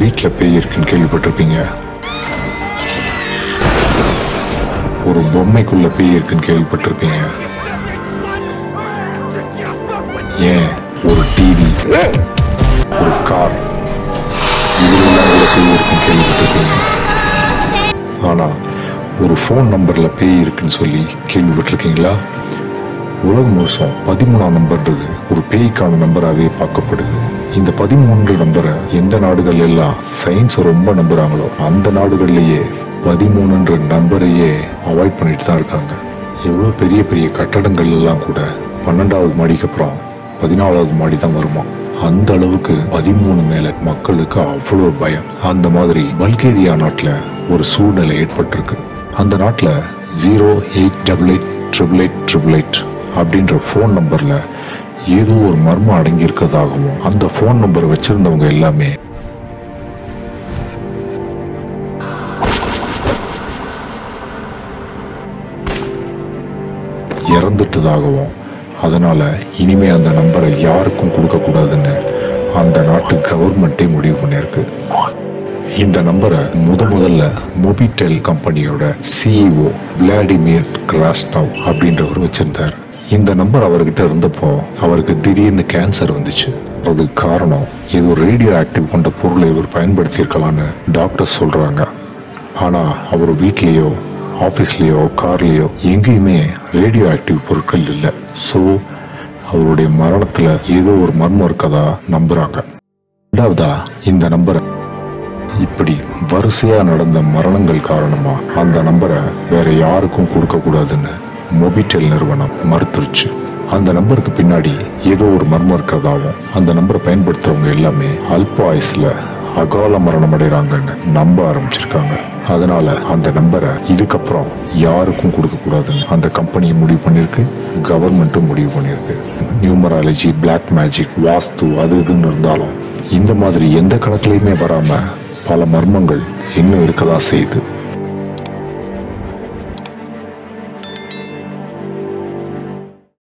வீட்டில் பேய் இருக்குன்னு கேள்விப்பட்டிருப்பீங்க ஒரு பொம்மைக்குள்ள பேய் இருக்குன்னு கேள்விப்பட்டிருப்பீங்க ஏன் ஒரு டிவி ஒரு கார் இதுல பேய் இருக்குன்னு கேள்விப்பட்டிருப்பீங்க ஆனா ஒரு ஃபோன் நம்பர்ல பேய் இருக்குன்னு சொல்லி கேள்விப்பட்டிருக்கீங்களா உலகம் முழுசும் பதிமூணாம் நம்பர்ன்றது ஒரு பேய்க்கான நம்பராகவே பார்க்கப்படுது இந்த பதிமூன்று நம்பரை எந்த நாடுகள் எல்லாம் சயின்ஸ் ரொம்ப நம்புறாங்களோ அந்த நாடுகள்லயே பதிமூணுன்ற நம்பரையே அவாய்ட் பண்ணிட்டு தான் இருக்காங்க எவ்வளோ பெரிய பெரிய கட்டடங்கள் எல்லாம் கூட பன்னெண்டாவது மாடிக்கு அப்புறம் பதினாலாவது மாடி தான் வருமா அந்த அளவுக்கு பதிமூணு மேல மக்களுக்கு அவ்வளோ பயம் அந்த மாதிரி பல்கேரியா நாட்டில் ஒரு சூழ்நிலை ஏற்பட்டிருக்கு அந்த நாட்டில் zero eight double eight triple eight triple eight அப்படின்ற ஃபோன் நம்பர்ல ஏதோ ஒரு மர்மம் அடங்கி இருக்கிறதாகவும் அந்த ஃபோன் நம்பர் வச்சிருந்தவங்க எல்லாமே இறந்துட்டதாகவும் அதனால இனிமே அந்த நம்பரை யாருக்கும் கொடுக்க கூடாதுன்னு அந்த நாட்டு கவர்மெண்ட்டே முடிவு பண்ணியிருக்கு இந்த நம்பரை முத முதல்ல மொபிடெல் கம்பெனியோட சிஇஓ விளாடிமிர் கிராஸ்னவ் அப்படின்றவர் வச்சிருந்தார் இந்த நம்பர் அவர்கிட்ட இருந்தப்போ அவருக்கு திடீர்னு கேன்சர் வந்துச்சு அதுக்கு காரணம் ஏதோ ரேடியோ ஆக்டிவ் கொண்ட பொருளை இவர் பயன்படுத்தியிருக்கலாம்னு டாக்டர் சொல்றாங்க ஆனா அவர் வீட்லேயோ ஆஃபீஸ்லேயோ கார்லேயோ எங்கேயுமே ரேடியோ ஆக்டிவ் பொருட்கள் இல்லை ஸோ அவருடைய மரணத்துல ஏதோ ஒரு மர்மம் இருக்கதா நம்புறாங்க ரெண்டாவதா இந்த நம்பரை இப்படி வரிசையா நடந்த மரணங்கள் காரணமா அந்த நம்பரை வேற யாருக்கும் கொடுக்க கூடாதுன்னு மொபிடெல் நிறுவனம் மறுத்துருச்சு அந்த நம்பருக்கு பின்னாடி ஏதோ ஒரு மர்மம் இருக்கிறதாவும் அந்த நம்பரை பயன்படுத்துறவங்க எல்லாமே அல்ப ஆயுசுல அகால மரணம் அடைறாங்கன்னு நம்ப ஆரம்பிச்சிருக்காங்க அதனால அந்த நம்பரை இதுக்கப்புறம் யாருக்கும் கொடுக்க கூடாதுன்னு அந்த கம்பெனி முடிவு பண்ணிருக்கு கவர்மெண்ட்டும் முடிவு பண்ணிருக்கு நியூமராலஜி பிளாக் மேஜிக் வாஸ்து அது இதுன்னு இருந்தாலும் இந்த மாதிரி எந்த கணக்குலையுமே வராம பல மர்மங்கள் இன்னும் இருக்கதா செய்யுது